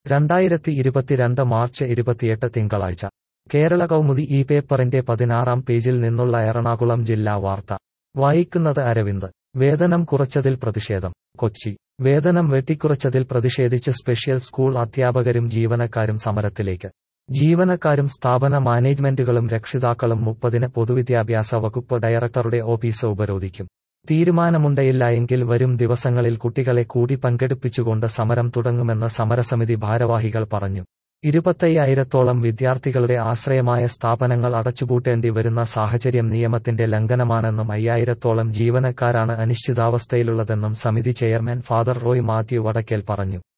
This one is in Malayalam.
രണ്ടായിരത്തി ഇരുപത്തിരണ്ട് മാർച്ച് ഇരുപത്തിയെട്ട് തിങ്കളാഴ്ച കേരള കൗമുദി ഈ പേപ്പറിന്റെ പതിനാറാം പേജിൽ നിന്നുള്ള എറണാകുളം ജില്ലാ വാർത്ത വായിക്കുന്നത് അരവിന്ദ് വേതനം കുറച്ചതിൽ പ്രതിഷേധം കൊച്ചി വേതനം വെട്ടിക്കുറച്ചതിൽ പ്രതിഷേധിച്ച് സ്പെഷ്യൽ സ്കൂൾ അധ്യാപകരും ജീവനക്കാരും സമരത്തിലേക്ക് ജീവനക്കാരും സ്ഥാപന മാനേജ്മെന്റുകളും രക്ഷിതാക്കളും മുപ്പതിന് പൊതുവിദ്യാഭ്യാസ വകുപ്പ് ഡയറക്ടറുടെ ഓഫീസ് ഉപരോധിക്കും തീരുമാനമുണ്ടയില്ല എങ്കിൽ വരും ദിവസങ്ങളിൽ കുട്ടികളെ കൂടി പങ്കെടുപ്പിച്ചുകൊണ്ട് സമരം തുടങ്ങുമെന്ന് സമരസമിതി ഭാരവാഹികൾ പറഞ്ഞു ഇരുപത്തയ്യായിരത്തോളം വിദ്യാർത്ഥികളുടെ ആശ്രയമായ സ്ഥാപനങ്ങൾ അടച്ചുപൂട്ടേണ്ടി വരുന്ന സാഹചര്യം നിയമത്തിന്റെ ലംഘനമാണെന്നും അയ്യായിരത്തോളം ജീവനക്കാരാണ് അനിശ്ചിതാവസ്ഥയിലുള്ളതെന്നും സമിതി ചെയർമാൻ ഫാദർ റോയ് മാത്യു വടക്കേൽ പറഞ്ഞു